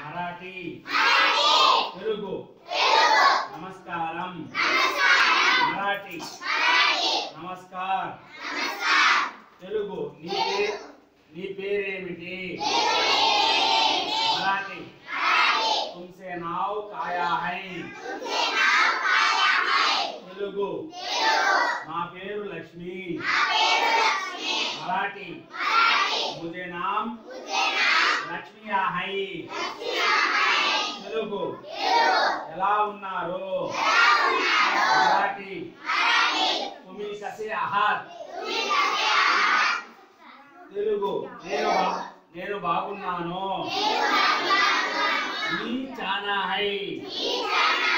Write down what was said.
మరాఠీ తెలుగు నమస్కారం మరాఠీ నమస్కార్ తెలుగు నీ పేరు నీ పేరేమిటి మరాఠీ తుమ్సే నావ్ కాయా హై తెలుగు నా పేరు లక్ష్మి మరాఠీ ముజే నామ్ లక్ష్మి హై తెలుగు ఎలా ఉన్నారు మరాఠీ తుమి కసే ఆహార్ తెలుగు నేను బా- నేను బాగున్నాను నీ చానా హై